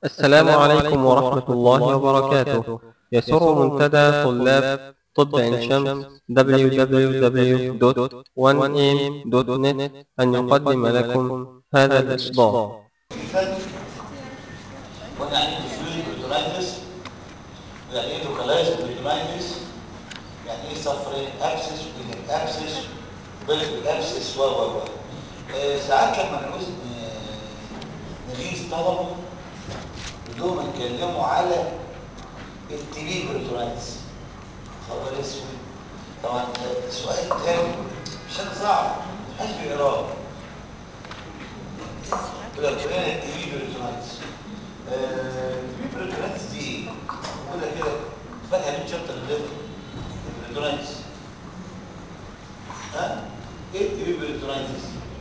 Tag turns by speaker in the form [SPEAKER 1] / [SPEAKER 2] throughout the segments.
[SPEAKER 1] السلام عليكم ورحمة الله وبركاته يسر منتدى طلاب طب عين شمس www.1am.net أن يقدم لكم هذا الإصدار
[SPEAKER 2] قلنا يعني ايه ديفيوجن بريتونايتس يعني ايه لوكالايز بريتونايتس يعني ايه سفرين ابسس وبين ابسس بلد ابسس و و و آه، ساعات لما نعوز ن- نغيظ طلبه بدهم يتكلموا على التبي بريتونايتس خبر اسود طبعا ده سؤال تاني مش صعب محدش بيقراه يقول لك فلان التبي بريتونايتس التبي بريتونايتس دي ايه؟ موجوده كده فاتحه ليه شابتر الليفر بريتونايتس ها؟ ايه التبي بريتونايتس؟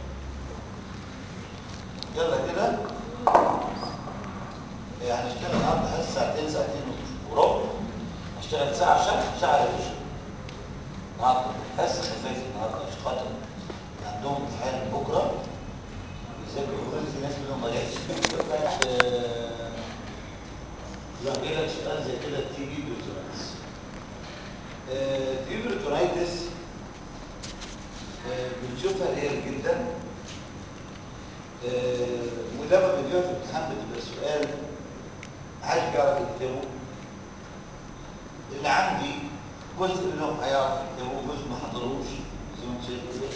[SPEAKER 2] يلا كده يعني هنشتغل النهارده حوالي ساعتين ساعتين وربع هشتغل ساعه شرح ساعه ريفيجن النهارده بس خفيف النهارده مش خاطر عندهم امتحان بكره يذاكروا يقولوا في ناس منهم ما جاتش يبقى كده سؤال زي كده تي بي بروتونايتس تي بي بروتونايتس بنشوفها ريال جدا آه، ولما بيجيبها في الامتحان بتبقى سؤال محدش بيعرف يكتبه اللي عندي جزء منهم هيعرف يكتبه وجزء ما حضروش زي ما انت شايف كده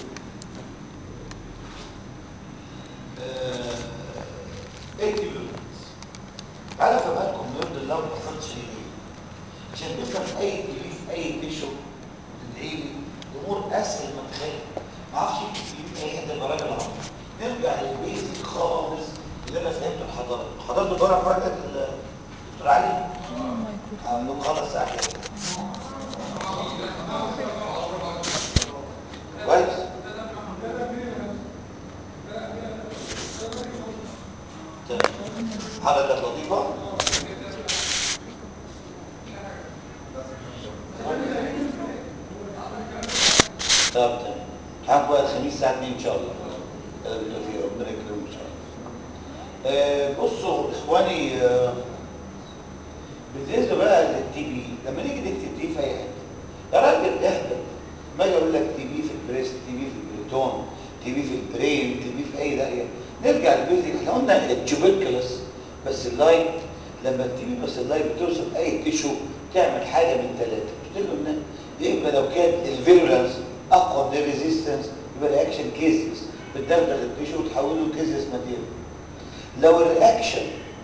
[SPEAKER 2] آه، اكتب الرمز تعالى افهمها لكم بيرضي الله ما حصلش ليه عشان تفهم اي كليف في اي تيشو وتدعي لي الامور اسهل ما تتخيل ما اعرفش في اي حد يبقى راجل عمرو نرجع للبيزك خالص اللي انا فهمته الحضاره حضرته بره فرقه الدكتور علي عملوا خلاص ساعه كده كويس تمام حضرتك لطيفه طب تمام هاخد بقى الخميس الساعه 2 ان شاء الله آه، بالتوفيق ربنا يكرمه ان شاء الله آه، بصوا اخواني آه، بالنسبه بقى للتي بي لما نيجي نكتب دي في اي حته يا راجل اهبل ما اجي اقول لك تي بي في البريست تي بي في البريتون تي بي في البرين تي بي في اي داهيه نرجع للبيزك احنا قلنا التوبركلس بس اللايت لما التي بي بس اللايت بتوصل اي تيشو تعمل حاجه من ثلاثه مش ده اللي قلنا يبقى لو كانت الفيرولانس اقوى من الريزيستنس يبقى الاكشن كيزز بتدغدغ التيشو وتحوله كيزز ماتيريال لو الرياكشن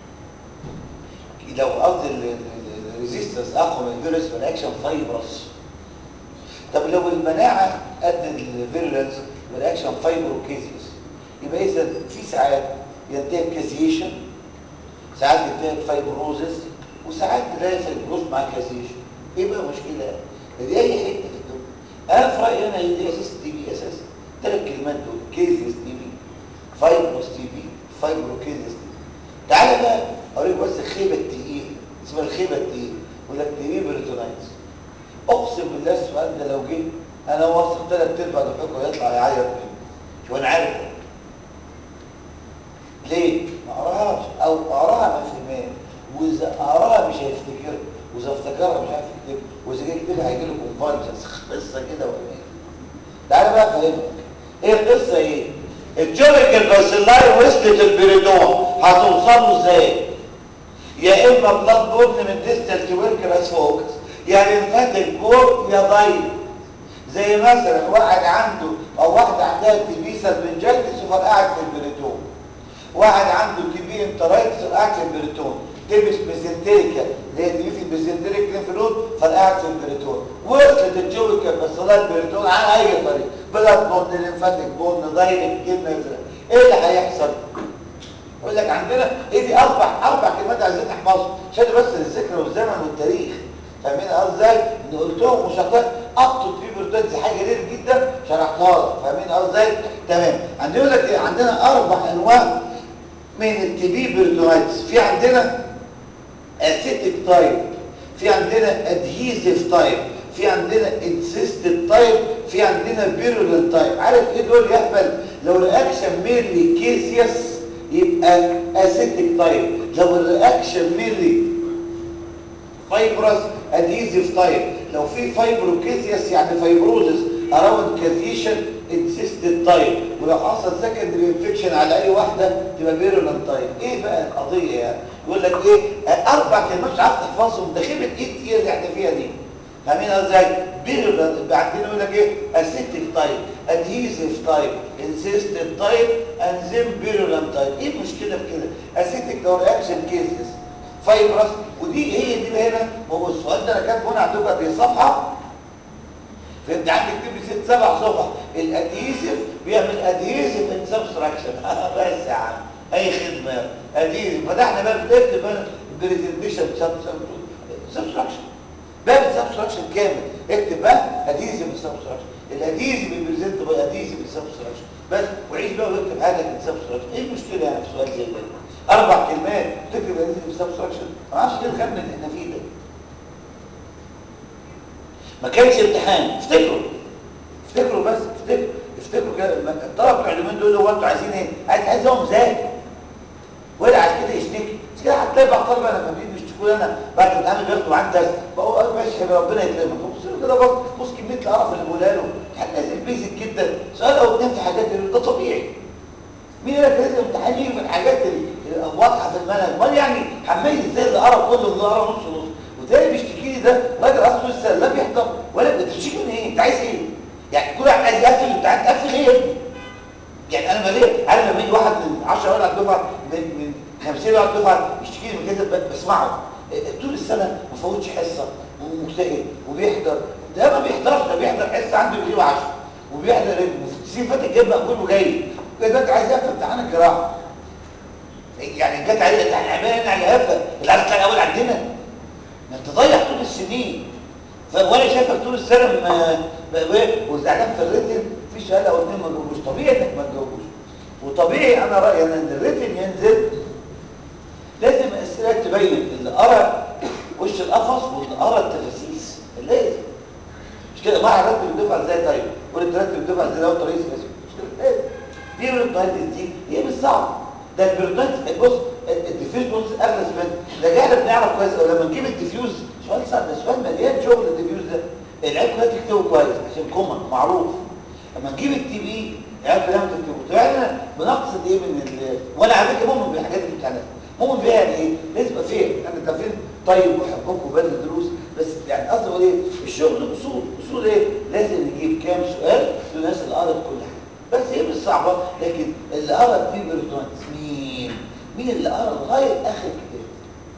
[SPEAKER 2] لو قصدي الريزيستنس اقوى من الفيروس فالاكشن فايبرس طب لو المناعه قد الفيرولنس والاكشن فايبروكيزيس يبقى اذا في ساعات ينتهي بكازيشن ساعات ينتهي بفايبروزس وساعات تلاقي فايبروز مع كازيشن ايه بقى المشكله دي اي حته في الدنيا انا في رايي انا دي اساس تي بي اساسا ثلاث كلمات دول كيزيس تي بي فايبروس تي بي فايبروكيزيس تي بي تعالى بقى اوريك بس الخيبه التقيله اسمها الخيبه التقيله يقول لك تي بي بريتونايتس اقسم بالله السؤال ده لو جه انا واثق ثلاث ارباع دفعكم يطلع يعيط مني شو انا عارف ليه؟ ما قراهاش او قراها ما فهمهاش واذا قراها مش هيفتكرها واذا افتكرها مش عارف يكتبها واذا جه يكتبها هيجي له كونفالجنس قصه كده ولا تعالى بقى افهمك ايه القصه ايه؟ الجوريكال باسيلاي وصلت البريدون هتوصلوا ازاي؟ يا اما بلاد بورن من ديستال تيوبركلاس فوكس يا ليمفاتيك بورن يا ضيق زي مثلا واحد عنده او واحده عندها تبيسه بنجلتس وفرقعت في البريتون واحد عنده تبي انترايتس وقعت في البريتون تبس بيزنتريكا اللي هي تبي في البيزنتريك لينفنود فرقعت في البريتون وصلت الجويكال باسيلاي البريتون على اي طريق بلاد بورن ليمفاتيك بورن دايركت جبنه ازرق ايه اللي هيحصل؟ يقول لك عندنا ايه دي اربع اربع كلمات عايزين نحفظهم عشان بس الذكر والزمن والتاريخ فاهمين قصدي ازاي؟ ان قلتهم مشتت ابطل في بروتات دي حاجه رير جدا شرحتها لك فاهمين قصدي ازاي؟ تمام عندنا يقول لك إيه؟ عندنا اربع انواع من التبي بروتونايتس في عندنا اسيتيك تايب في عندنا ادهيزيف تايب في عندنا انسيستد تايب في عندنا بيرولنت تايب عارف ايه دول يهبل لو الاكشن ميرلي كيسيوس يبقى اسيتيك تايب لو الرياكشن ميلي فايبرس اديزيف تايب لو في فايبروكيزياس يعني فايبروزس اراوند كازيشن انسيستد تايب ولو حصل سكندري انفكشن على اي واحده تبقى بيرولنت تايب ايه بقى القضيه يعني يقول لك ايه اربع كلمات مش عارف تحفظهم ده خيبه ايه التقيله اللي احنا فيها دي فاهمين ازاي بيرولنت بعدين يقول لك ايه اسيتيك تايب ادهيزيف تايب انسيستد تايب انزيم بيرولنت تايب ايه المشكله في كده اسيتيك لو رياكشن كيسز فايبرس ودي هي دي اللي هنا ما هو السؤال ده انا كاتبه هنا عندكم دي صفحه فانت عندك تكتب لي ست سبع صفح الادهيسيف بيعمل ادهيسيف ان سبستراكشن بس يا عم اي خدمه ادهيسيف فده احنا بقى بنكتب بقى بريزنتيشن سبستراكشن باب السبستراكشن كامل اكتب بقى ادهيسيف سبستراكشن الادهيسيف بيبريزنت باي ادهيسيف سبستراكشن بس وعيش بقى واكتب حاجه في سبستراكشن ايه المشكله يعني في سؤال زي ده اربع كلمات تكتب ادهيسيف سبستراكشن ما اعرفش ايه الخم اللي احنا فيه ده ما كانش امتحان افتكروا افتكروا بس افتكروا افتكروا كده الطلبه بتوع اليومين دول هو انتوا عايزين ايه عايز عايز هو مذاكر ولا عايز كده يشتكي مش كده هتلاقي بقى طلبه لما بيجوا يشتكوا لي انا بعد الامتحان بياخدوا معاك درس بقول ماشي ربنا يكرمك بص له كده بص بص كميه القرف اللي بقولها له حد نازل بيزك جدا سؤال او اتنين في حاجات ده طبيعي مين اللي لازم الامتحان يجي في الحاجات اللي واضحه في المنهج امال يعني حمايز ازاي اللي قرا كله اللي قرا نص نص وتاني بيشتكي لي ده راجل اصله لسه لا بيحضر ولا بتشتكي من ايه انت عايز ايه يعني كل واحد عايز يقفل الامتحان تقفل ايه يا ابني يعني انا ماليه عارف لما يجي واحد من 10 ولا الدفعه من من 50 ولا الدفعه يشتكي لي من كده بسمعه طول السنه ما فوتش حصه ومجتهد وبيحضر ده ما بيحضرش ده بيحضر حصه عنده بيجيب 10 وبيحضر السنين فاتت جايب مقبول وجاي كده عايز يقفل امتحان الجراحه يعني جت عليه امتحان عمال على هفه العيال طلع الاول عندنا ما انت ضيع طول السنين وانا شايفك طول السنه ما وزعلان في الريتن في سؤال او اتنين ما تجاوبوش طبيعي انك ما تجاوبوش وطبيعي انا رايي انا ان الريتن ينزل لازم الاسئله تبين اللي قرا وش القفص واللي قرا التفاسيس لازم مش كده ما هرتب الدفعه ازاي طيب قول ترتب الدفعه ازاي لو طريق اسمه مش كده لازم دي البيرودايتس دي هي مش صعبه ده البيرودايتس بص الديفيوز بص اغلى من ده احنا بنعرف كويس او لما نجيب الديفيوز سؤال صعب ده سؤال مليان شغل الديفيوز ده العيال كلها تكتبه كويس عشان كومن معروف لما نجيب التي بي العيال كلها تكتبه يعني بنقصد ايه من ال... وانا على فكره مؤمن بالحاجات اللي بتاعتنا مؤمن بيها يعني ايه لازم يبقى فين يعني انت فين طيب وحبكم وبدل دروس بس يعني قصدي اقول ايه الشغل اصول اصول ايه لازم نجيب كام سؤال للناس اللي قرت كل حاجه بس هي مش صعبه لكن اللي قرا دي بيرتونس مين مين اللي قرا لغايه اخر كتاب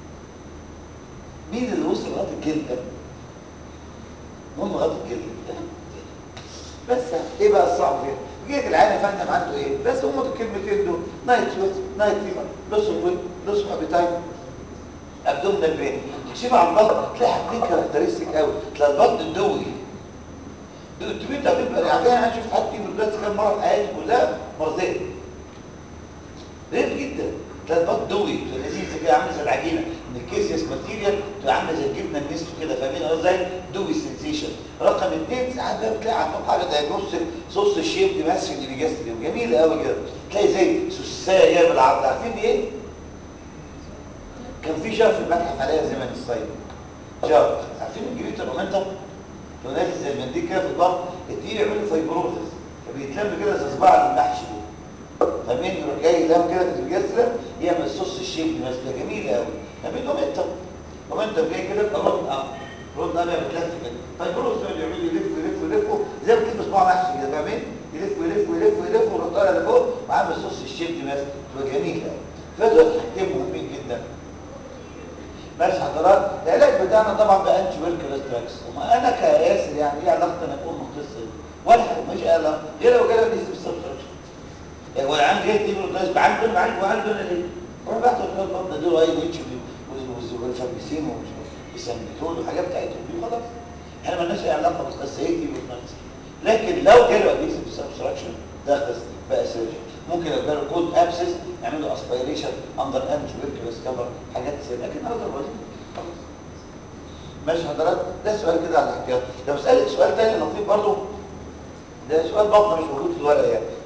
[SPEAKER 2] مين اللي وصل لغايه الجلده هم لغايه الجلده بس ايه بقى الصعب فيها جيت العين يا فندم عنده ايه بس هم الكلمتين دول نايت سويت نايت فيفر لوس اوف ويت لوس اوف ابيتايت ابدومينال بين تكشف على البطن تلاقي حاجتين كاركترستيك قوي تلاقي البطن الدوي الدوي ده بيبقى عارفين انا شفت حد فيه دلوقتي كام مره في حياتي كلها مرضيه ريف جدا تلاقي البطن دوي لذيذ كده عامل زي العجينه ان الكيسيس ماتيريال تبقى عامله زي الجبنه النستو كده فاهمين ازاي دوي سنسيشن رقم اثنين ساعات بقى بتلاقي عندهم حاجه زي نص صوص الشيب دي ماسك اللي بيجستري جميله قوي كده تلاقي زي سوسايه بالعرض عارفين دي ايه؟ كان في جار في المتحف عليها زمان الصيد جار عارفين الجريت الرومنتم لو نازل زي المنديل كده في البطن الدقيق يعملوا فايبروزس فبيتلم كده زي صباع المحشي فمين يروح جاي يلم كده في الجسر يعمل صوص الشيب دي ماسكه جميله قوي فمين مومنتم مومنتم جاي كده يبقى رد اه رد اه بتلف كده فايبروزس يقعد يعمل يلف يلف يلف زي ما تلبس صباع محشي كده فاهمين يلف ويلف ويلف ويلف ويروح طالع لفوق وعامل صوص الشيب دي ماسكه تبقى جميله قوي فدول حاجتين مهمين جدا ماشي حضرات العلاج بتاعنا طبعا بقى انتي بيركل ستراكس وما انا كياسر يعني ايه علاقتي انا اقول القصه دي ولا حاجه مش علاقه غير لو جالك دي سبستراكشن هو العام جاي تجيب له دايس بعالج دول بعالج وعالج دول ليه؟ روح بقى تقول له البطن دول اي ويتش والفاميسين ومش بيسميتول والحاجات بتاعتهم دي خلاص احنا مالناش اي علاقه بالقصه هي دي بالنفس لكن لو جاله اديكسيف سبستراكشن ده قصه بقى سيرجن ممكن لو جاله كود ابسس يعملوا اسبيريشن اندر انت ويركلس كفر حاجات زي لكن اقدر وظيفه خلاص ماشي حضرتك ده سؤال كده على الاحتياط لو اسالك سؤال تاني لطيف برضه ده سؤال بطنه مش موجود في الورقه يعني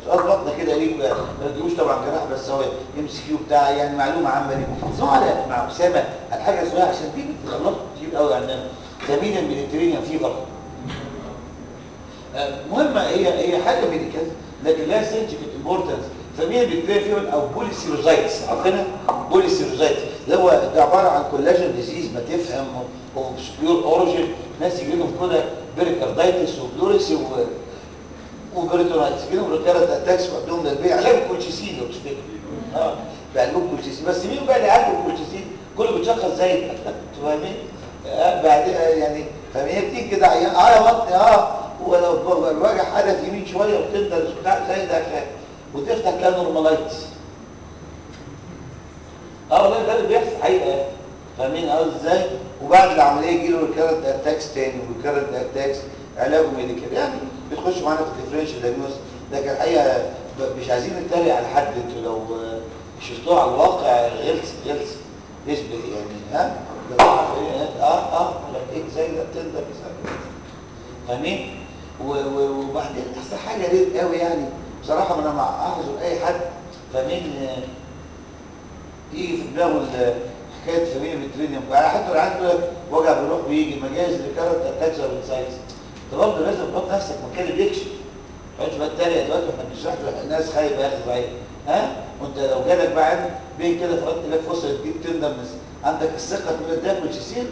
[SPEAKER 2] سؤال بطنه كده ليكوا يعني ما تجيبوش طبعا جراح بس هو ام سي كيو بتاع يعني معلومه عامه ليكم اسمعوا على مع اسامه على حاجه اسمها عشان دي بتغلط كتير قوي عندنا زميل الميديترينيان فيفر مهمه هي هي حاجه ميديكال لكن لها سيرجيكال امبورتنس فمين بيتكلم فيهم او بوليسيروزايتس عارفينها بوليسيروزايتس اللي هو ده عباره عن كولاجين ديزيز ما تفهم وبسكيور اوريجين ناس يجي لهم كده بيريكاردايتس وبلوريسي و وبريتونايتس يجي لهم ريكارد اتاكس وعندهم البيع علاج كولشيسين لو تفتكر اه بيعالجوا كولشيسين بس مين بقى اللي يعالجوا كولشيسين كله بيتشخص زي انتوا فاهمين آه بعدين يعني فاهمين بتيجي كده عيان اه يا بطني اه ولو الوجع حدث يمين شويه وتندل بتاع زي ده كده وتفتح كده نورمالايتس اه والله ده اللي بيحصل حقيقه فاهمين قصدي ازاي وبعد العمليه يجي له ريكارنت اتاكس تاني وريكارنت اتاكس علاجه ميديكال يعني بتخشوا معانا في الديفرنشال دايجنوز لكن الحقيقه مش عايزين نتريق على حد انتوا لو شفتوه على الواقع غلس غلس يشبه يعني ها اه اه ايه زي ده تندر فاهمين وبعدين احسن حاجه ليه قوي يعني بصراحه انا مع احذر اي حد فاهمين يجي في دماغه حكايه فاميليا ميترينيوم يعني حتى لو عنده وجع بيروح بيجي مجاز ريكارنت اتاكس او انسايتس انت برضه لازم تحط نفسك مكان اللي بيكشف ما تقعدش بقى تتريق دلوقتي واحنا بنشرح الناس خايبه يا اخي صحيح ها وانت لو جالك بقى عند بين كده فرقت لك فرصه تجيب تندمنس عندك الثقه تقول ده كولشيسين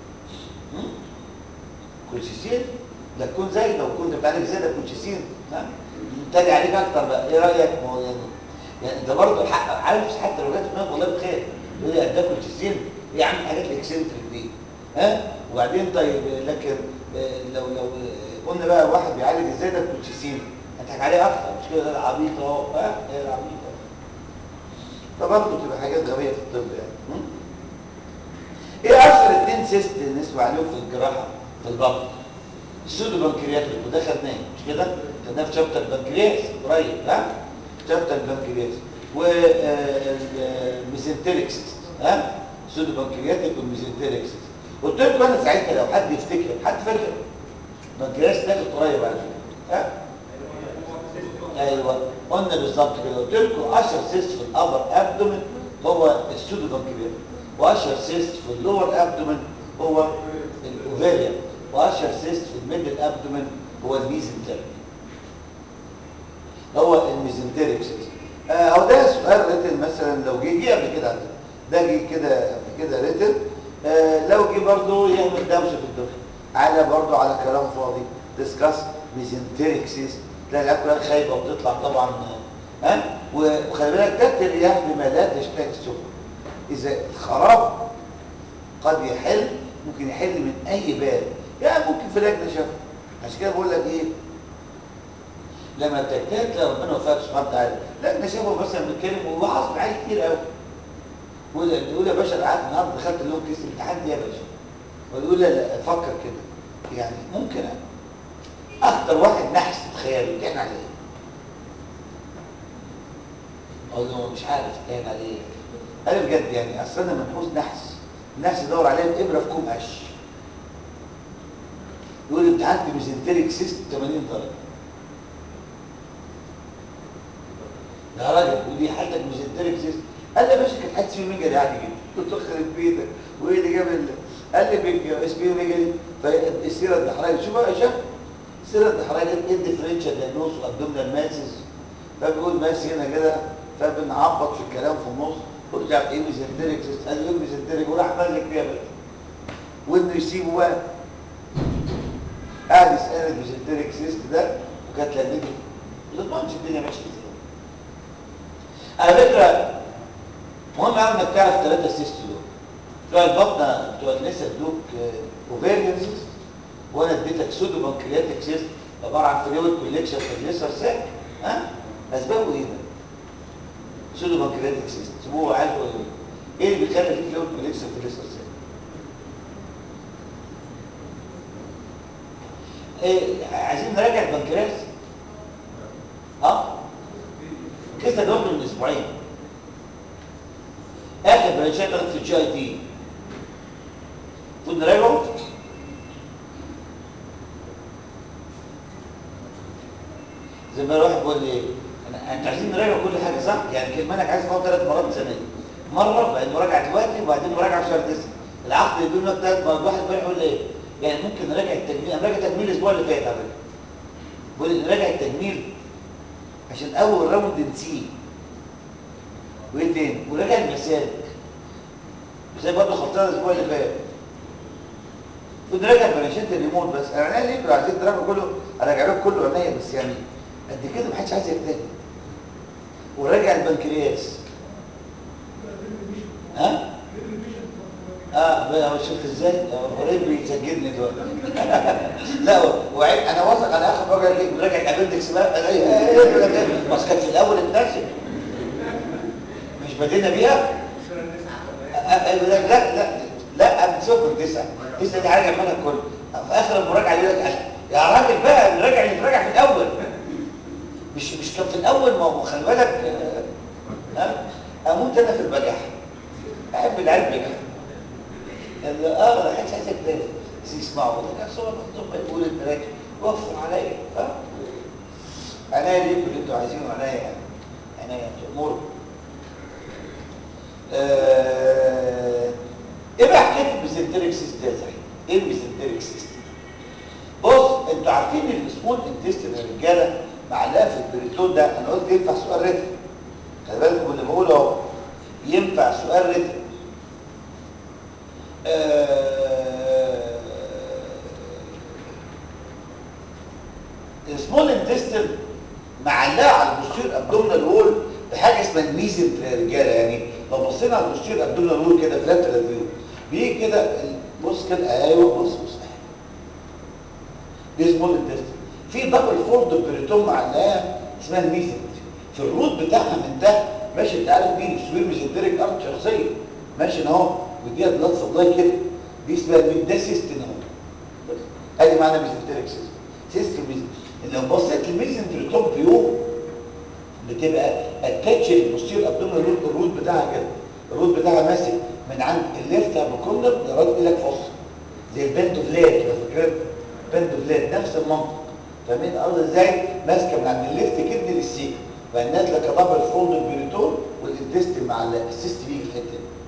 [SPEAKER 2] كولشيسين لا تكون زي لو كنت بتعالج زي ده كولشيسين تاني عليك اكتر بقى ايه رايك ما هو يعني يعني انت برضه عارف حتى لو جت في دماغك والله بخير يقول لي اداك كولشيسين ايه يا عم الحاجات الاكسنتريك دي ها وبعدين طيب لكن لو لو قلنا بقى واحد بيعالج ازاي ده الكولشيسين هتضحك عليه اكتر مش كده ده العبيط اهو ها ايه العبيط فبرضه تبقى حاجات غبيه في الطب يعني ايه اشهر اتنين سيست نسمع عليهم في الجراحه في البطن السودو بنكرياتيك وده خدناه مش كده خدناه في شابتر البنكرياس قريب ها شابتر البنكرياس والميزنتريك سيست ها سودو بنكرياتيك والميزنتريك سيست قلت لكم انا ساعتها لو حد يفتكر حد فاكر بنكرياس داخل قريب على فكره ها ايوه قلنا بالظبط كده قلت لكم اشهر سيست في الابر ابدومن هو السودو بنكرياتيك واشهر سيست في اللور ابدومن هو الاوفيريان واشهر سيست في الميدل ابدومن هو الميزنتريك هو الميزنتريك سيست اهو آه ده سؤال ريتل مثلا لو جه جه قبل كده عندنا ده جه كده قبل كده ريتل آه لو جه برضه يعمل دوشه في الدخل على برضه على كلام فاضي ديسكاس ميزنتريك سيست تلاقي العيال كلها خايبه وتطلع طبعا ها آه وخلي بالك ده الترياح بما لا تشتهي السفن اذا الخراب قد يحل ممكن يحل من اي باب يعني ممكن في لجنه شافه عشان كده بقول لك ايه لما بتجتهد تلاقي ربنا وفقك سبحانه وتعالى لجنه شافه مثلا بيتكلم ووعظ معايا كتير قوي يقول يقول يا باشا انا قعدت النهارده دخلت لهم كيس الامتحان دي يا باشا ويقول لا لا فكر كده يعني ممكن اكتر واحد نحس تخيله امتحن على ايه؟ اقول له مش عارف امتحن على ايه انا بجد يعني اصل انا منحوس نحس النحس يدور عليه بابره في كوم قش يقول لي امتحنت ميزنتريك سيست 80 درجه يا راجل يقول لي حالتك ميزنتريك سيست قال لي يا باشا كانت حادثه ميجالي عادي جدا قلت له خرب بيتك وايه اللي جاب قال لي بيج اسبيو ميجالي فالسيره الدحريه شوف بقى يا شباب السيره الدحريه ايه الديفرنشال دايجنوز وابدومينال ماسز فبيقول ماس هنا كده فبنعبط في الكلام في النص قلت له ايه ميزنتريك سيست قال لي ايه ميزنتريك وراح ماسك فيها بقى وانه يسيبه بقى قاعد يسال الميزنتريك سيست ده وكانت لجنته ما تضمنش الدنيا ماشيه ازاي على فكره مهم قوي انك تعرف ثلاثه سيست دول بتوع البطنه بتوع النساء ادوك اوفيريان سيست وانا اديتك سودو بنكرياتيك سيست عباره عن فلويد كوليكشن في الليسر ساك ها اسبابه ايه ده؟ سودو بنكرياتيك سيست سيبوه عارف ايه ايه اللي بيخلي فيه فلويد كوليكشن في الليسر ساك؟ إيه عايزين نراجع البنكرياس ها لسه ده من اسبوعين اخر برانشات كانت في الجي اي تي المفروض نراجعه زي ما الواحد بيقول لي انتوا عايزين نراجع كل حاجه صح يعني كلمانك عايز تقعد ثلاث مرات سنه مره بقت مراجعه دلوقتي وبعدين مراجعه في شهر تسعه العقد يقول لك ثلاث مرات واحد بقى يقول ايه يعني ممكن نراجع التجميل انا راجع تجميل الاسبوع اللي فات على فكره بقول نراجع التجميل عشان اول راوند نسيه وايه تاني وراجع المسالك زي برضه خلصنا الاسبوع اللي فات ونراجع بلانشات الريموت بس انا عينيا ليه لو عايزين تراجعوا كله اراجع لكم كله عينيا بس يعني قد كده محدش عايز يجتهد وراجع البنكرياس ها اه بقى شفت ازاي قريب بيسجلني دلوقتي لا وعيب انا واثق على اخر راجع ليه راجع الابندكس بقى الاقي ايه يقول لك ايه بس كانت في الاول اتنسب مش بدينا بيها يقول لك لا لا لا من صفر تسعه تسعه دي حاجه منها كله في اخر المراجعه يقول لك يا راجل بقى نراجع اللي تراجع في الاول مش مش كان في الاول ما هو خلي بالك ها اموت انا في البجاحه احب العلم بجاحه اللي اه ما حدش عايز يكتب بس يسمعوا ده صور مكتوب يقول المراجع وفر عليا ها عناية ليكم اللي انتوا عايزينه عناية يعني عناية امور آه... ايه بقى حكايه البيزنتريك سيست يا زعيم ايه البيزنتريك سيست بص انتوا عارفين ان السمول انتستين يا رجاله معلقه في البريتون ده انا قلت ينفع سؤال رتم خلي بالكم اللي بقوله اهو ينفع سؤال رتم آه... السمول انتستين معلقه على البوستير ابدومينال وول بحاجه اسمها الميزنتر يا رجاله يعني لو بصينا على البوستير ابدومينال وول كده فلات فيو بيجي كده بص كده ايوه بص بص دي سمول انتستين في دبل فولد بريتوم معلقه اسمها الميزنتر في الروت بتاعها من ده ماشي انت عارف مين السوير ميزنتريك ارت شخصيه ماشي اهو وديها بلاد سبلاي كده دي اسمها ده سيستم اهو ادي معنى ميزنتريك سيستم سيستم ميزنتر لو بصيت للميزنتري توب فيو بتبقى اتاتش البوستير ابدومينال روت الروت بتاعها كده الروت بتاعها ماسك من عند الليفت ابوكوندر لغايه لك فص زي البنتوفلات لو فاكرين بنتوفلات نفس المنطق فاهمين الارض ازاي ماسكه من عند الليفت كدني للسيك فالناس لك دبل فولد البريتون والانتستين مع السيست بيجي في الحته دي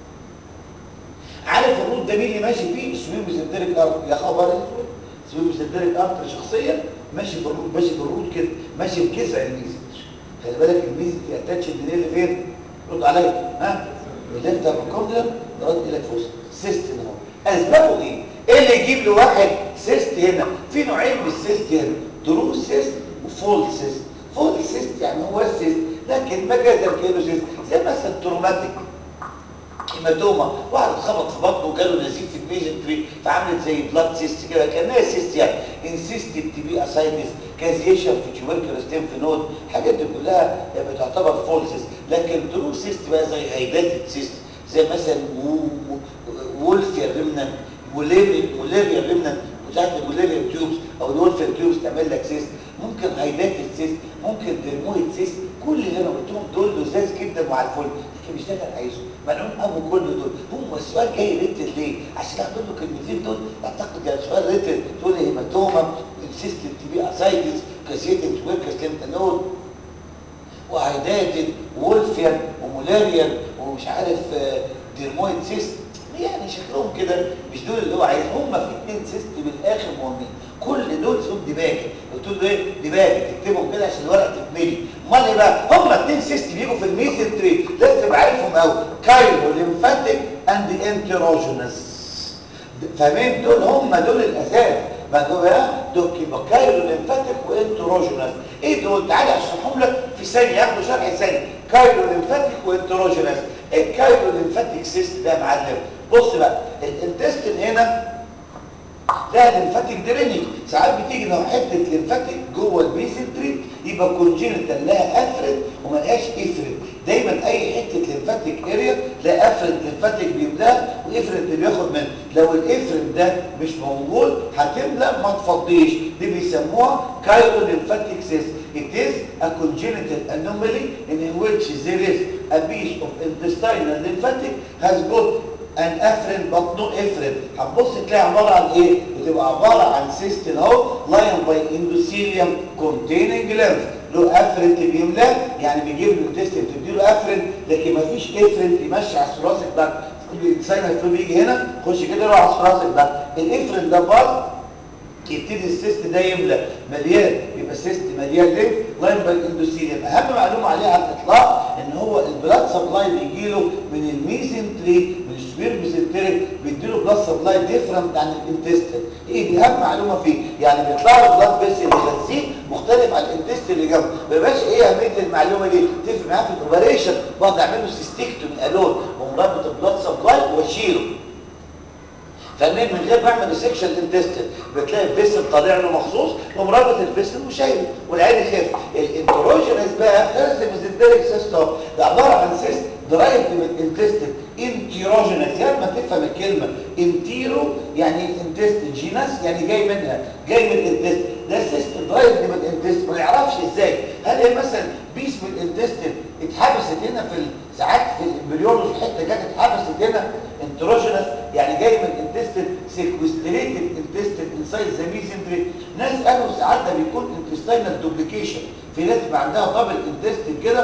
[SPEAKER 2] عارف الروت ده مين اللي ماشي فيه السويم ميزنتريك ارت يا خبر اسود سويم ميزنتريك ارت شخصيا ماشي في الروت ماشي في الروت كده ماشي بجذع الميزن خلي بالك الميزن دي اتاتش الدنيا اللي فين رد عليا ها الليفت ابوكوندر لغايه الى فوس سيست اهو اسبابه ايه ايه اللي يجيب لواحد سيست هنا في نوعين من السيست هنا ترو سيست وفول سيست فول سيست يعني هو السيست لكن مجازا كانه سيست زي مثلا تروماتيك هيماتوما واحد اتخبط في بطنه وجاله نزيف في الميزنتري فعملت زي بلاد سيست كده كانها سيست يعني انسيستد تي بي اسايتس كازيشن في تيوبركلوس في نود الحاجات دي كلها بتعتبر فول سيست لكن ترو سيست بقى زي هيداتد سيست زي مثلا وولفيا ريمنانت موليريا ريمنانت بتاعت الموليريا تيوبس او الولفيا تيوبس تعمل لك سيست ممكن هيداتد سيست ممكن درمويد سيست كل اللي انا قلتهم دول لزاز جدا وعلى الفل لكن مش ده اللي انا عايزه ملعون ابو كل دول هم السؤال جاي ريتد ليه عشان اخد له كلمتين دول اعتقد يعني سؤال ريتد تقول لي هيماتوما انسيستنت تي بي اسايتس كاسيتنت ويركس ليمتانود وهيداتد وولفيان ومولاريان ومش عارف ديرمويد سيست يعني شكلهم كده مش دول اللي هو عايز هم في اثنين سيست بالاخر مهمين كل دول اسمهم دباجه قلت له ايه دباجه تكتبهم كده عشان الورقه تتملي امال ايه بقى هم اثنين سيست بيجوا في الميزنتري لازم تبقى عارفهم قوي كايرو ليمفاتيك اند انتروجينس فاهمين دول هم دول الاساس ما دول دول يبقى كايرو ليمفاتيك وانتروجينس ايه دول تعالى اشرحهم لك في ثانيه ياخدوا شرح ثاني كايرو ليمفاتيك وانتروجينس ايه الكايرو ليمفاتيك سيست ده يا معلم بص بقى الانتستين هنا لها ليمفاتيك درينج ساعات بتيجي لو حته ليمفاتيك جوه الميزنتري يبقى كونجينيتال لها افرد وما لهاش افرد دايما اي حته ليمفاتيك اريا لا افرد ليمفاتيك بيملاها وافرد اللي بياخد منه لو الافرد ده مش موجود هتملى ما تفضيش دي بيسموها كايرو ليمفاتيك سيست it is a congenital anomaly in which there is a piece of intestinal lymphatic has got an afferent but no efferent هتبص تلاقي عباره عن ايه بتبقى عباره عن سيست اهو لاين باي endothelium containing lymph له افرنت بيملى يعني بيجيب له التست بتديله افرنت لكن ما فيش افرنت يمشي على الثراسك ده الساينال فلو بيجي هنا خش كده يروح على الثراسك ده الافرنت ده باظ يبتدي السيست ده يملى مليان يبقى السيست مليان ليه لاين باي اندوثيليوم اهم معلومه عليه على الاطلاق ان هو البلاد سبلاي بيجي له من الميزنتري من السوير ميزنتري بيديله بلاد سبلاي ديفرنت عن الانتستين ايه دي اهم معلومه فيه يعني بيطلع له بلاد بس اللي غذيه مختلف عن الانتستين اللي جنبه ما يبقاش ايه اهميه المعلومه دي تفرق معاه في الاوبريشن بقعد اعمل له سيستكتومي الون ومربط البلاد سبلاي واشيله فاهمين من غير ما اعمل سيكشن انتستين بتلاقي الفيسل طالع له مخصوص ومربط الفيسل وشايله والعين يخف الانتروجينس بقى غير الميزنتريك سيستم ده عباره عن سيست درايف من الانتستين انتيروجينس يعني ما تفهم الكلمه انتيرو يعني انتستين جينس يعني جاي منها جاي من الانتستين ده سيست درايف من الانتستين ما يعرفش ازاي هل هي مثلا بيس من الانتستين اتحبست هنا في ساعات في الامبريون في حته جت اتحبست هنا انتروجينس يعني جاي من الانتستين سيكوستريتد انتستين انسايد ذا ميزنتري ناس قالوا ساعات ده بيكون انتستينال دوبليكيشن في ناس بيبقى عندها دبل انتستين كده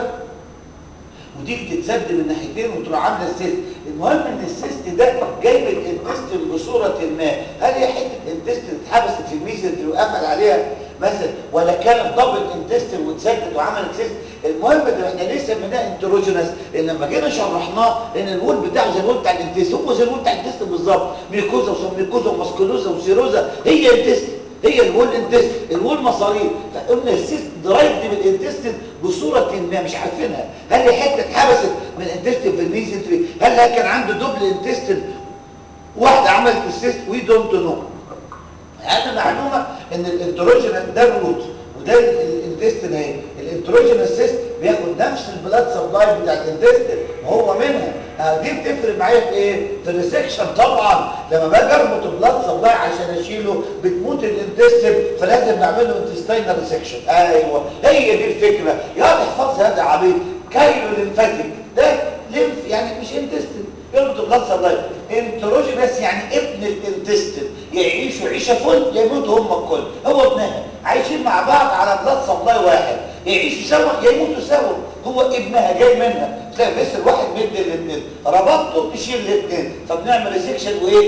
[SPEAKER 2] ودي بتتسد من ناحيتين وتروح عامله السيست المهم ان السيست ده جاي من الانتستين بصوره ما هل هي حته انتستين اتحبست في الميزنتري وقفل عليها مثلا ولا كانت دبل انتستين واتسدت وعملت سيست المهم ده احنا ليه سميناه انتروجينس لان لما جينا شرحناه لان الوول بتاعه زي الوول بتاع الانتستين هو زي الوول بتاع الانتستين بالظبط ميكوزا وسميكوزا وماسكولوزا وسيروزا هي انتستين هي الوول انتستين الوول مصاريف فقلنا السيست درايف دي من الانتستين بصوره ما مش عارفينها هل هي حته اتحبست من الانتستين في الميزنتري هل هي كان عنده دوبل انتستين واحده عملت السيست وي دونت نو اهم معلومه ان الانتروجين ده الروت وده الانتستين اهي الانتروجين سيست بياخد نفس البلاد سبلاي بتاع الانتستين وهو منها دي بتفرق معايا في ايه في الريسكشن طبعا لما باجي اربط البلاد سبلاي عشان اشيله بتموت الانتستين فلازم نعمل له انتستينال ريسكشن ايوه هي دي الفكره يا احفظ هذا عبيط كايلو ليمفاتيك ده ليمف يعني مش انتستين يربط البلاد سبلاي انتروجينس يعني ابن الانتستين يعيشوا عيشه فل يموتوا هم الكل هو ابنها عايشين مع بعض على بلاد سبلاي واحد يعيشوا سوا يا يموتوا سوا هو ابنها جاي منها تلاقي بس الواحد مد الاثنين ربطته تشيل الاثنين فبنعمل ريسكشن وايه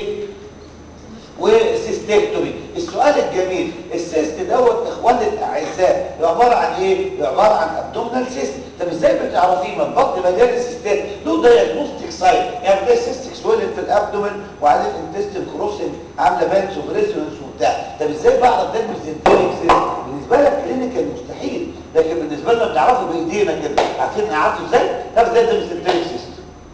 [SPEAKER 2] وسيستكتومي السؤال الجميل السيست دوت اخواني الاعزاء عباره عن ايه عباره عن ابدومينال سيست طب ازاي بتعرفيه ما البطن مليان السيستات له دايجنوستيك ساين يعني بتلاقي سيستك سويلنج في الابدومين وعليه الانتستين كروسنج عامله بانس وبريسونس وبتاع طب ازاي بعرف ده الميزنتريك سيست بالنسبه لك كلينيكال مستحيل لكن بالنسبه لنا بنعرفه بايدينا كده عارفين نعرفه ازاي طب ازاي ده الميزنتريك سيست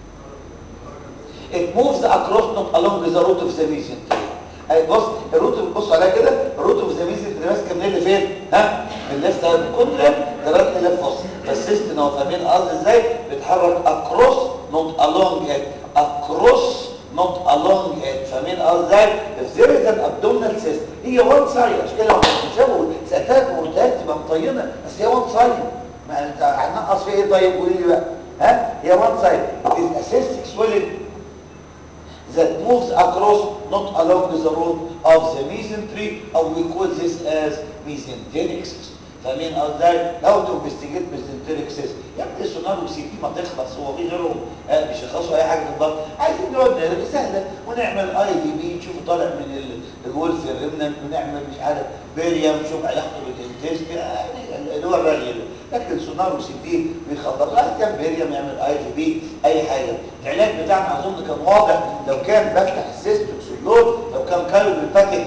[SPEAKER 2] it moves across not along the root of the mesentery اي بص الروت بتبص عليها كده الروت اوف ذا ميزنتري ماسكه منين لفين ها من الليفت هايبوكوندريم لغايه الليفت فوس فالسيستم هو فاهمين قصدي ازاي بيتحرك اكروس نوت along it اكروس نوت along it فاهمين قصدي ازاي if there is an abdominal cyst هي وان سايد عشان كده شافوا سالتها وقلتها تبقى مطينه بس هي وان سايد ما انت هنقص فيها ايه طيب قولي لي بقى ها هي وان سايد it is a cystic swelling that moves across not along the root of the mesentery or we call this as mesenteric cyst فاهمين ازاي how to investigate mesenteric cyst يا ابني سونار وسي تي ما تخلص هو في غيرهم آه بيشخصوا اي حاجه في الضغط عايزين نقعد نعمل سهله ونعمل اي دي بي نشوف طالع من الولف الريمننت ونعمل مش عارف بيريم نشوف علاقته بالانتست يعني اللي هو الرغي لكن سونار وسي تي بيخلص عايز كان بيريم يعمل اي دي بي اي حاجه العلاج بتاعنا اظن كان واضح لو كان بفتح السيست اكسلور لو كان كاريو ليمفاتيك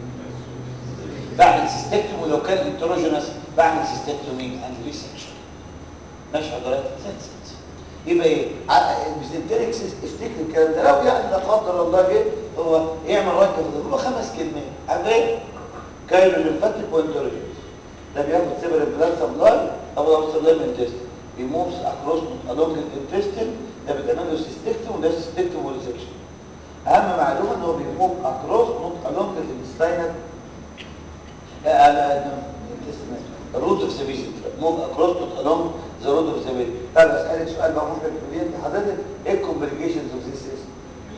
[SPEAKER 2] بعمل سيستكتومي ولو كان انتروجينس بعمل سيستكتومي اند ريسكشن ماشي حضرتك سنسنس يبقى ايه الميزنتريك سيست افتكر الكلام ده لو يعني لا قدر الله جه هو يعمل رنك في هو خمس كلمات عارف ايه كايرو ليمفاتيك وانتروجينس ده بياخد سيبر بلاد سبلاي او لو سبلاي من الانتست بيموفز اكروس along الانتستين ده بتعمل له سيستكتوم وده سيستكتوم وريسكشن اهم معلومه ان هو بيموف اكروس نوت along الانتستينال الروت اوف ذا موف اكروس نوت along ذا روت اوف ذا طب اسالك سؤال بقى ممكن تقولي انت حضرتك ايه الكومبليكيشنز اوف ذيس سيستم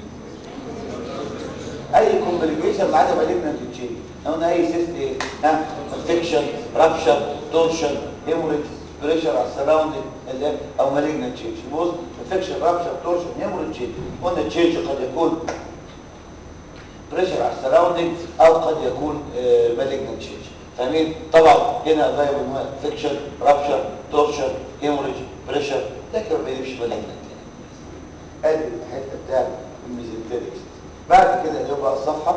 [SPEAKER 2] اي كومبليكيشن بعد ما لبنا تتشيل قلنا اي سيست ايه ها انفكشن رابشر تورشن هيموريج بريشر على السراوندنج او مالجنت تشينج بص انفكشن رابشر تورشن هيموريج تشينج قلنا تشينج قد يكون بريشر على السراوندنج او قد يكون مالجنت تشينج فاهمين طبعا هنا غير انواع انفكشن رابشر تورشن هيموريج بريشر لكن ما بيجيبش مالجنت ادي الحته بتاع الميزنتريكس بعد كده اللي بقى الصفحه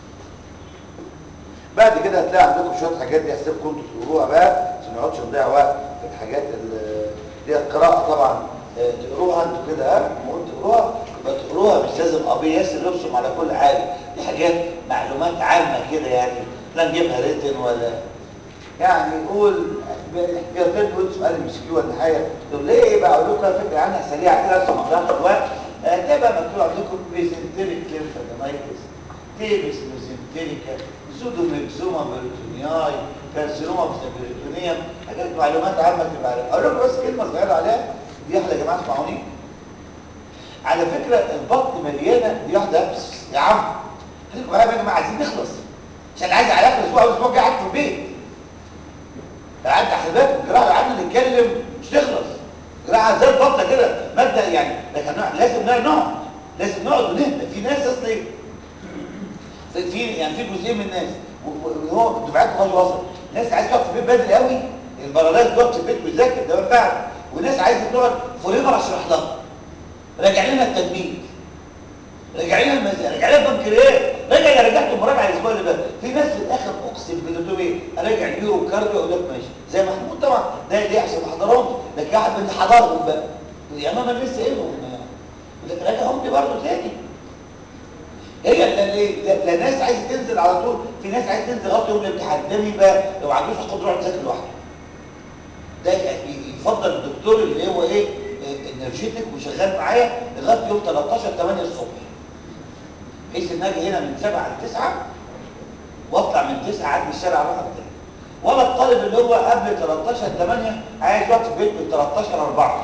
[SPEAKER 2] بعد كده هتلاقي عندكم شويه حاجات دي هسيبكم انتوا تقروها بقى عشان ما نقعدش نضيع وقت في الحاجات اللي دي القراءه طبعا آه، تقروها انتوا كده ها لما قلت تقروها يبقى تقروها مش لازم ابي ياسر يرسم على كل حاجه دي حاجات معلومات عامه كده يعني لا نجيبها ريتن ولا يعني قول احتياطات قول سؤال ام سي كيو ولا حاجه طب ليه ايه بقى اقول لكم فكره عنها سريعه كده عشان ما نضيعش الوقت هتبقى مكتوب عندكم ميزنتريك ليمفادينايتس تيبس ميزنتريكا زودوميكزوما بيريتونياي كارسينوما بيريتونيوم حاجات معلومات عامه تبقى عارفها اقول لكم بس كلمه صغيره عليها دي احلى يا جماعه اسمعوني على فكره البطن مليانه دي واحده بس يا عم خليكم معايا يا جماعه عايزين نخلص عشان عايز على اخر اسبوع اسبوع قاعد في البيت قاعد على بالك الجراحه اللي قعدنا نتكلم مش تخلص جراحه زي البطه كده مبدا يعني لكن لازم نقعد لازم نقعد ونهدى في ناس اصلي في في يعني في جزئين من الناس وهو دفعات ما وصل ناس عايز تقعد في البيت بدري قوي البرادات تقعد في البيت ويذاكر ده ينفع وناس عايزه تقعد فوريفر اشرح لها راجع لنا التجميل راجع لنا المزاج راجع لنا البنكرياس راجع اللي رجعته مراجعه الاسبوع اللي فات في ناس في الاخر اقسم بالله ايه راجع اليورو كارديو يقول لك ماشي زي محمود طبعا ده ليه عشان ما حضرهمش لكن واحد من اللي حضرهم بقى يا ماما انا لسه قايلهم لكن راجعهم دي برضه تاني هي لا, لا, لا ناس عايزه تنزل على طول في ناس عايزه تنزل لغايه يوم الامتحان ده بيبقى لو ما عندوش قدره يقعد يذاكر لوحده ده يعني يفضل الدكتور اللي هو ايه انرجيتك وشغال معايا لغايه يوم 13 8 الصبح بحيث ان اجي هنا من 7 ل 9 واطلع من 9 اعدي الشارع اروح تاني ولا الطالب اللي هو قبل 13 8 عايز يقعد في البيت من 13 4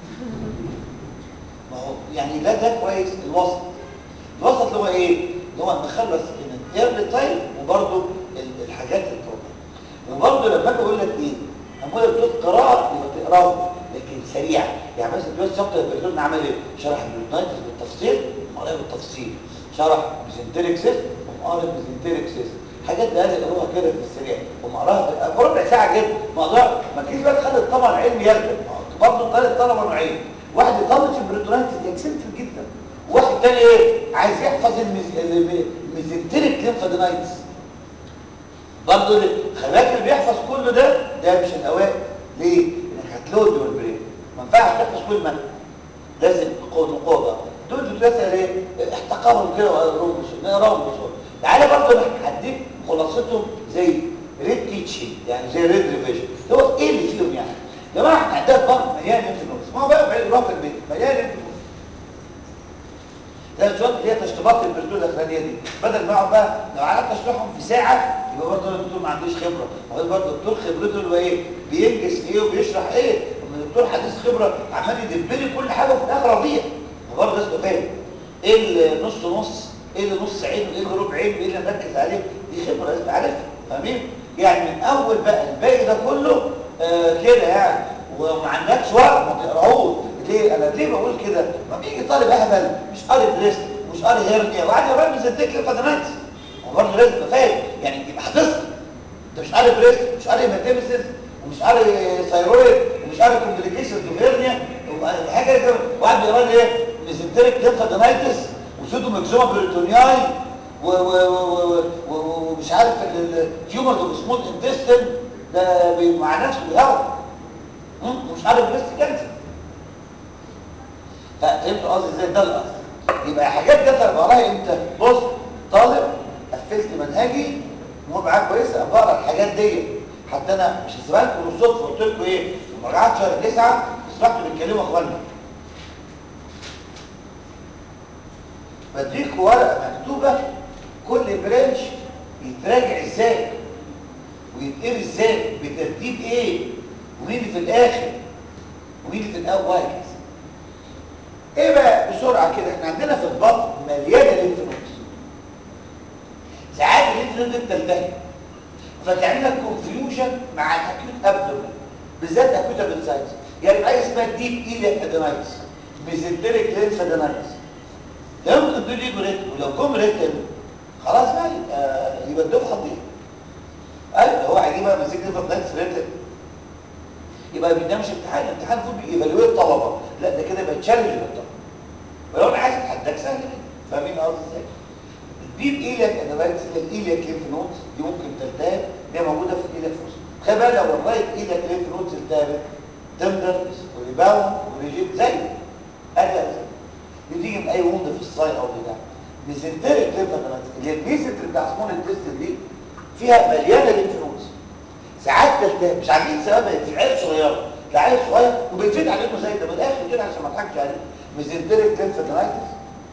[SPEAKER 2] ما هو يعني ده ده كويس الوسط الوسط اللي هو ايه اللي هو نخلص من الايرلي تايم وبرده الحاجات البروبلم وبرده لما اجي اقول لك ايه اما اقول لك قراءه يبقى تقراه لكن سريع يعني مثلا دلوقتي شابتر البريتون عمل ايه شرح البريتونايتس بالتفصيل وقراها بالتفصيل شرح ميزنتريك سيست وقرا ميزنتريك سيست حاجات ده لازم اقراها كده في السريع ومقراها ربع ساعه كده ما اقدر ما تجيش بقى تخلي الطبع العلمي يرجع برضه طالب طلبه نوعين واحد يطلب في البريتونايتس اكسنتر جدا واحد تاني ايه عايز يحفظ الميزنتريك ليمفادينايتس برضه خلي بالك اللي بيحفظ كله ده ده مش الاوائل ليه؟ انك هتلود بالبرين ما ينفعش تحفظ كل ما لازم نقوضه دول بتسال ايه؟ احتقرهم كده وقراهم نقراهم بسرعه تعالى برضه هديك خلاصتهم زي ريد تيتشنج يعني زي ريد ريفيجن هو ايه اللي فيهم يعني؟ يا جماعه احنا عندنا برضه مليان انفلونس ما هو بقى بيقراها في البيت مليان انفلونس ده الجواب اللي هي تشطيبات البريتون الاخرانيه دي بدل ما اقعد بقى لو قعدت اشرحهم في ساعه يبقى برضه الدكتور ما عندوش خبره هو برضه الدكتور خبرته اللي هو ايه بينجز ايه وبيشرح ايه اما الدكتور حديث خبره عمال يدب لي كل حاجه وفي الاخر اضيع هو برضه لازم فاهم ايه اللي نص نص ايه اللي نص عين وايه اللي ربع عين وايه اللي مركز عليه دي خبره لازم عارفها فاهمين يعني من اول بقى الباقي ده كله آه كده يعني وما عندكش وقت ما تقراهوش ليه انا ليه بقول كده ما بيجي طالب اهبل مش قاري بريست ومش قاري هيرنيا وقاعد يرمي زدك لفدنات هو برضه لازم تبقى فاهم يعني يبقى حافظها انت مش قاري بريست مش قاري ميتابيسيس ومش قاري ثايرويد ومش قاري كومبليكيشنز وهيرنيا وحاجه كده وقاعد بيقرا لي ايه ميزنتريك ليمفادينايتس وسودو مكسوما بريتونياي ومش عارف التيومرز اوف سمول انتستين ده مع نفسه بيهرب ومش عارف بريست كانسر فهمتوا قصدي ازاي ده الاصل يبقى حاجات جت بقراها امتى بص طالب قفلت منهجي امور معاك كويسه بقرا الحاجات دي حتى انا مش هسيبها لكم بالصدفه قلت لكم ايه مراجعات شهر 9 سمعتوا بيتكلموا اخواننا بديكوا ورقه مكتوبه كل برانش يتراجع ازاي ويتقري ازاي بترتيب ايه ومين اللي في الاخر ومين اللي في الاول وهكذا ايه بقى بسرعه كده احنا عندنا في البطن مليانه ليمف نودز ساعات الليمف نود بتلتهب فتعمل لك كونفيوجن مع الاكيوت ابدومين بالذات اكوت ابنسايتس يعني حاجه اسمها ديب ايليك ادينايتس ميزنتريك لينف ادينايتس ده ممكن دول يجوا ريتم ولو جم ريتم خلاص بقى يبقى يبقى الدفعه تضيع ايوه هو هيجيب بقى مزيج ليفر ادينايتس ريتم يبقى ده مش امتحان الامتحان المفروض بييفالويت الطلبه لا ده كده يبقى تشالنج للطلبه ولو انا عايز اتحداك سهل جدا فاهمين قصدي ازاي الديب ايليك ادينايتس الايليك لينف نودز دي ممكن تلتهب دي موجوده في الايليك فوس خلي بالك لو الرايت ايليك لينف نودز التهبت تندر وريباوند وريجيت زي ادي دي تيجي من اي وند في الصاي او بتاع ميزنتريك لينف ادينايتس اللي هي الميزنتريك بتاع سمول التست دي فيها مليانه لينف نودز ساعات تلتهب مش عارفين سببها في عيل صغيره ده عيل صغير وبيزيد عليكم زي ده من الاخر كده عشان ما اضحكش عليه ميزنتريك لينف ادينايتس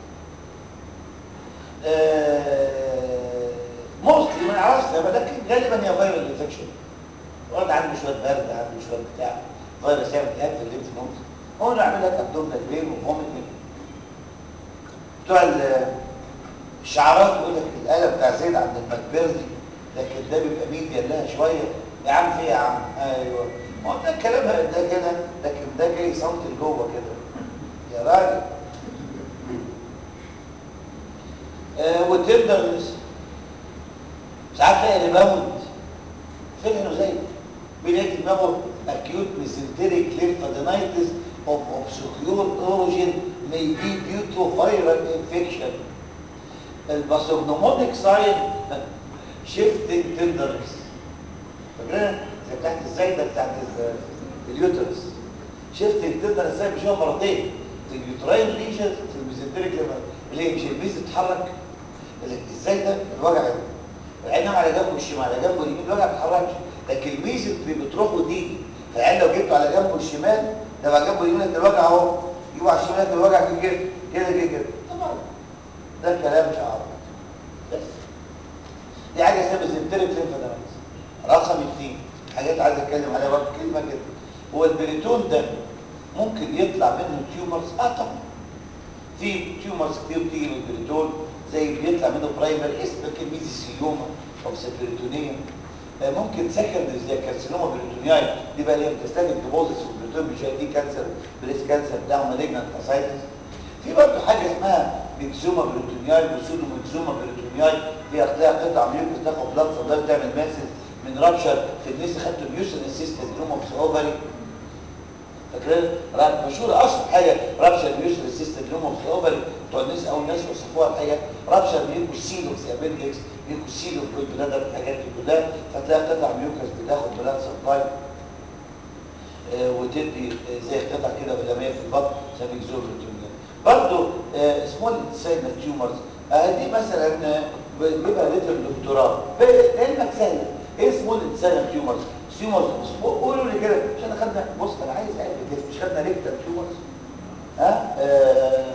[SPEAKER 2] موستلي ما نعرفش سببها لكن غالبا هي فيرال انفكشن الولد عنده شويه برد عنده شويه بتاع فيروس يعمل التهاب في الليمف نودز هو نعمل لك ابدومينال بين وفوميتنج بتوع الشعارات يقول لك القلم بتاع زيد عند المكبرزي لكن ده بيبقى ميديا لها شويه يا عم في يا عم ايوه ما هو ده الكلام ده كده لكن ده جاي صمت لجوه كده يا راجل آه وتبدا ساعات تلاقي ريباوند فين انه زي بيلاقي دماغه acute mesenteric lymphadeninitis of obscure origin may be due to viral infection الباثوجنومونيك ساين shifting tenderness فاكرين زي بتاعت الزايده بتاعت اليوترس shifting tenderness زي بيشوفها مرتين في اليوتراين ليجنز في الميزنتريك اللي هي مش الميز تتحرك ازاي ده الوجع ده العين على جنبه الشمال على جنبه اليمين الوجع ما بيتحركش لكن الميز اللي بتروح وتيجي فالعين لو جبته على جنبه الشمال ده بقى جنبه اليمين الوجع اهو يجيبه على الشمال الوجع كده كده كده كده طبعا ده كلام مش عارف بس دي حاجه اسمها ميزنتريك ليمفادينايتس رقم اثنين حاجات عايز اتكلم عليها برضه كلمه كده هو البريتون ده ممكن يطلع منه تيومرز اه طبعا في تيومرز كتير بتيجي من البريتون زي بيطلع منه برايمر اسمه كميزيسيوما او سبريتونيا ممكن سكندري زي كارسينوما بريتونياي دي بقى اللي هي بتستهدف ديبوزيتس في البريتون مش دي كانسر بريس كانسر بتاع مالجنت اسايتس في برضه حاجه اسمها ميكزوما بريتونياي وسودو ميكزوما بريتونياي دي هتلاقي قطع ميوكس تاخد بلاد صدر تعمل ماسس من رابشر في الناس خدت ميوسن اسيستنت نوم في اوفري فاكرين مشهوره اشهر حاجه رابشر ميوسن اسيستنت نوم في اوفري بتوع الناس اول ناس وصفوها الحقيقه رابشر ميوكوسيلوكس ابندكس ميوكوسيلوك بالبلادر الحاجات دي كلها فتلاقي قطع ميوكس بتاخد بلاد سبلاي آه وتدي آه زي قطع كده بلاميه في البطن زي ميكزوبريتونيا برضه سمول انساينال تيومرز دي مثلا بيبقى ريتم دكتوراه علمك سهل ايه سمول انساينال تيومرز تيومرز قولوا لي كده مش احنا خدنا بص انا عايز اعمل كده مش خدنا ريكتال تيومرز ها آه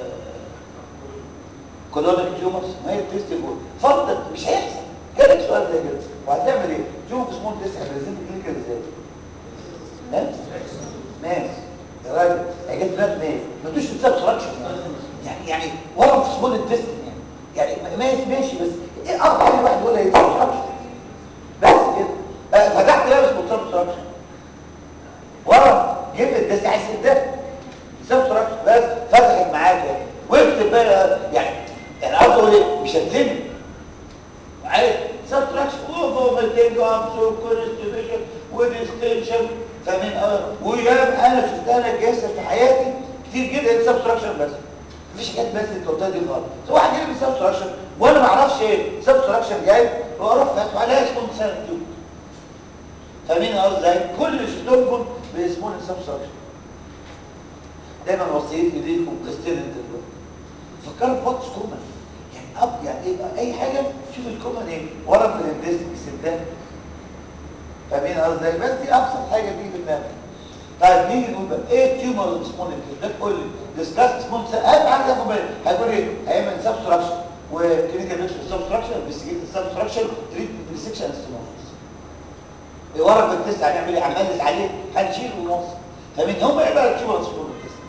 [SPEAKER 2] كولونيك تيومرز ما هي التيست يقول فضل مش هيحصل جالك سؤال زي كده وهتعمل ايه تشوف سمول تيست هتريزنت كلينيكال ازاي ها ماس يا راجل هيجي لك ماس ما تدوش تساب سراكشن يعني يعني ورا في سمول التيست يعني يعني ماس ماشي بس ايه اكتر حاجه واحد يقول لي سراكشن بس كده آه فتحت لابس متصاب سراكشن ورا جبت التيست عايز ده ساب سراكشن بس فتحت معاك واكتب بقى يعني يعني عاوز اقول ايه مش هتلم عايز سبتراكشن وفوميتنج وابسو كونستيبيشن وديستنشن فاهمين اه ويام انا شفتها انا جاهزه في حياتي كتير جدا سبتراكشن بس مفيش حاجات بس اللي قلتها دي خالص سواء واحد يجيب سبتراكشن وانا ما اعرفش ايه سبتراكشن جاي واروح فاتحه عليها اسمه سنه تيوب فاهمين اه ازاي كل اللي شفتهم دول باسمهم سبتراكشن دايما وصيتي ليكم كاستيدنت فكروا في واتس كومن يعني اب يعني ايه بقى اي حاجه شوف الكومن ايه ورا في الديسك استخدام فاهمين قصدي بس دي ابسط حاجه دي في دماغك طيب نيجي نقول بقى ايه التيومر سمول ده تقول لي ديسكاس سمول اهم حاجه تاخد بالك هيقول ايه هيعمل سبستراكشن وكلينيكال بيكشر سبستراكشن انفستيجيت سبستراكشن تريتمنت بريسكشن ستينوزس ورا في التست هنعمل ايه هنملس عليه هنشيل ونوصل فاهمين هم ايه بقى التيومر سمول التست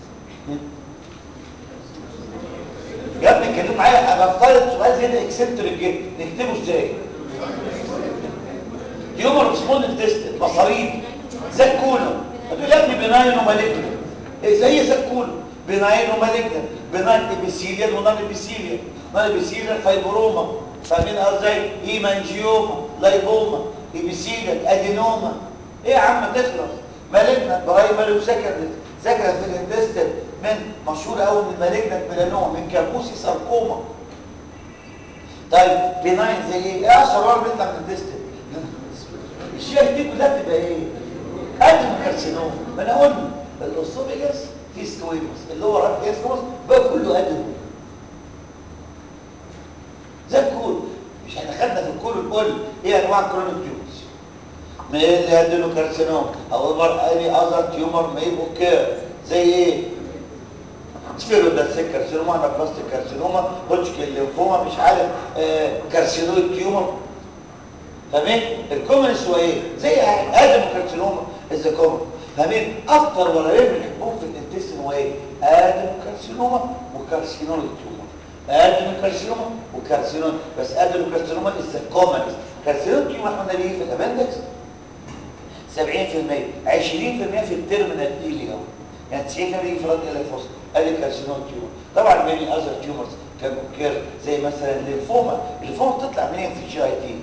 [SPEAKER 2] يا ابني اتكلموا معايا انا بفترض سؤال زي ده اكسنتريك جدا نكتبه ازاي تيومر سمول تيست مصاريد زكولو هتقول يا ابني بناين ومالجنا إيه زي زكولو بناين ومالجنا بناين ابيثيليال ونون ابيثيليال نون ابيثيليال فايبروما فاهمين ازاي هيمانجيوما لايبوما ابيثيليال ادينوما ايه يا عم تخلص مالجنا برايمري وسكندري سكندري في الانتستين من مشهور قوي من مالجنا ميلانوما من كابوسي ساركوما طيب بناين زي ايه؟ ايه اشهر ورم بيطلع من الانتستين الشيخ دي كلها بتبقى ايه؟ ادم كارسينوم ما انا قلنا الاوسوفيجاس في ستويموس اللي هو راب اسموس بقى كله ادم زي الكول مش احنا خدنا في الكول الكل ايه انواع الكرونيك تيومرز ما ايه اللي ادينو كارسينوم او مر اي اذر تيومر ما يبقوا كير زي ايه سفيروداسيك كارسينوما انابلاستيك كارسينوما هوتشكن ليمفوما مش عارف آه كارسينويد تيومر فاهمين الكومنس هو ايه زي ادم كارسينوما از كومن فاهمين اكتر ورقين بنحبهم في الانتستين هو ايه ادم كارسينوما وكارسينويد تيومر ادم كارسينوما وكارسينوما بس ادم كارسينوما از كومن كارسينويد تيومر احنا ليه في الابندكس 70% 20% في التيرمينال ايليوم يعني 90% يجي في رد الفوسط ادي كارسينوم تيومر طبعا ماني اذر تيومرز كان كير زي مثلا الليمفوما الليمفوما بتطلع منين في الجي اي تي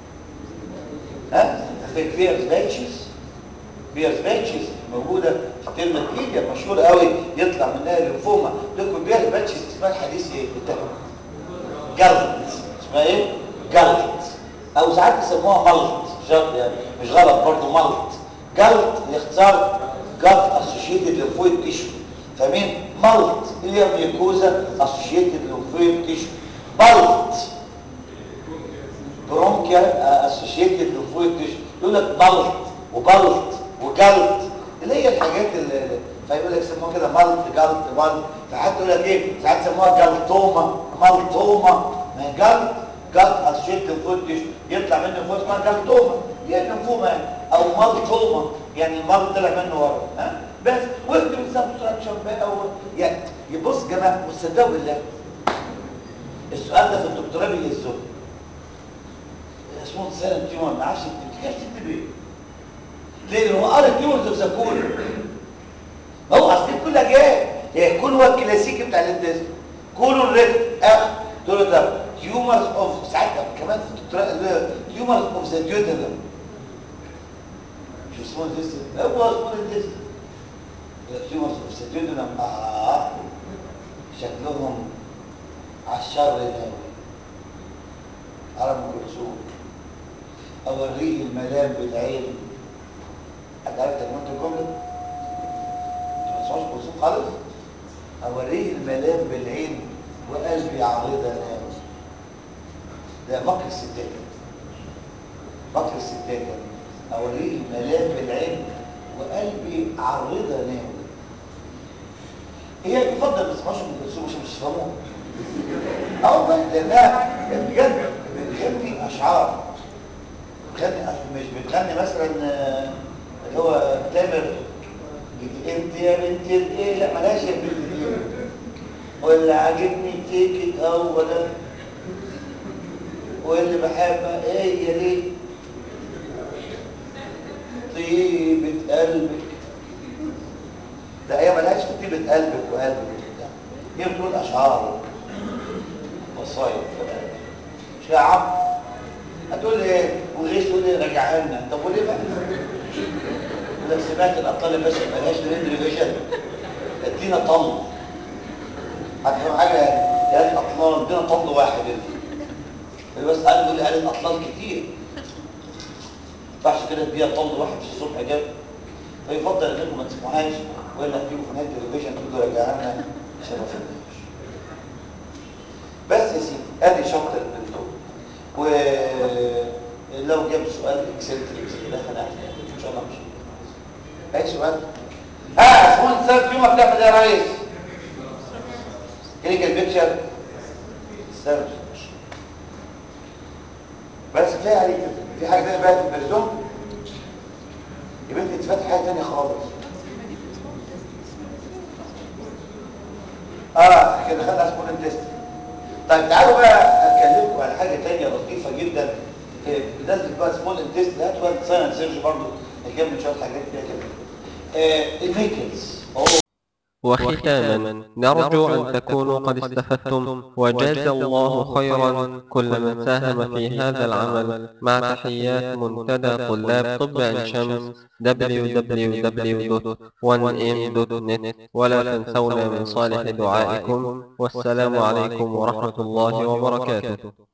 [SPEAKER 2] ها في بيرز باتشز بيرز باتشز موجوده في التيرمينال ايليوم مشهور قوي يطلع منها الليمفوما تكون بيرز باتشز اسمها الحديث ايه جلد اسمها ايه جلد او ساعات بيسموها ملط شرط يعني مش غلط برضه ملط جلد الاختصار جلد اسوشيتد ليمفويد تيشو فاهمين ملط اللي هي ميكوزا اسوشيتد ليمفويد تيشو بلط برونكيال اسوشيتد ليمفويد تيشو يقول لك بلط وبلط وجلد اللي هي الحاجات اللي فيقول لك سموها كده ملط جلد بلط فحتى يقول لك ايه ساعات سموها جلطوما ملطوما ما هي جلد جلد اسوشيتد ليمفويد تيشو يطلع منه فوق اسمها جلطوما هي الليمفوما يعني او ملطوما يعني المرض طلع منه ورا ها بس واكتب السبستراكشر بقى و... يعني يبص يا جماعه وصدقوا بالله السؤال ده في الدكتوراه بيهزهم اسمه سالم تيومر ما عرفش يكتب كيف تكتب ايه؟ لان هو قال التيومرز اوف ذا كول ما هو اصل كلها جايه هي كل هو الكلاسيكي بتاع الانتست كولون ريد اخ تقول له ده تيومرز اوف ساعات كمان في الدكتوراه تيومرز اوف ذا ديودنم شو اسمه الديست هو اسمه الديست التيومرز اوف ذا ديودنم اه شكلهم على الشر ناوي عرب ام كلثوم اوريه الملام بالعين حد عارف ترجمه الجمله ما تسمعوش كلثوم خالص اوريه الملام بالعين وقلبي عريضه ناوي ده مكر الستات مكر الستات اوريه الملام بالعين وقلبي عريضه ناوي هي يفضل ما تسمعوش ام كلثوم عشان مش تفهموها اه لانها بجد بتغني اشعار بتغني مش بتغني مثلا اللي هو تامر انت يا بنت الايه لا مالهاش يا بنت الايه ولا عاجبني فيك اولا واللي بحبها ايه يا ليه طيبة قلبك لا هي مالهاش في طيبة قلبك وقلبك هي بتقول اشعار وصايا مش يا عم هتقول ايه وغيش تقول ايه رجع لنا طب وليه بقى لو سمعت الابطال يا باشا مالهاش ترند ريفيجن ادينا طل هتفهم حاجه يا ريت اطلال ادينا طل واحد انت بس قال يقول لي قالت اطلال كتير ما ينفعش كده اديها طل واحد في الصبح جاب فيفضل انكم ما تسمعوهاش والا هتجيبوا في نهايه الريفيجن تقولوا رجع لنا شرفنا بس يا سيدي ادي شرط الدكتور ولو جاب سؤال اكسنتريك زي ده هنعمل ان شاء الله مش اي سؤال ها اسمه الثالث يوم بتعمل ايه يا ريس كلينيكال بيكتشر استنى بس كفايه عليك كده في حاجه ثانيه بقى في البرزوم يا بنتي انت فاتح حاجه ثانيه خالص اه كده خدنا اسمه التست طيب تعالوا بقى اتكلمكم على حاجه ثانيه لطيفه جدا في بدايه بقى سمول انتست هات بقى ساينس سيرج برضه هيكمل شويه حاجات كده كده آه الميكلز
[SPEAKER 1] وختاما نرجو أن تكونوا قد استفدتم وجاز الله خيرا كل من ساهم في هذا العمل مع تحيات منتدى طلاب طب عين شمس www.1m.net ولا تنسونا من صالح دعائكم والسلام عليكم ورحمة الله وبركاته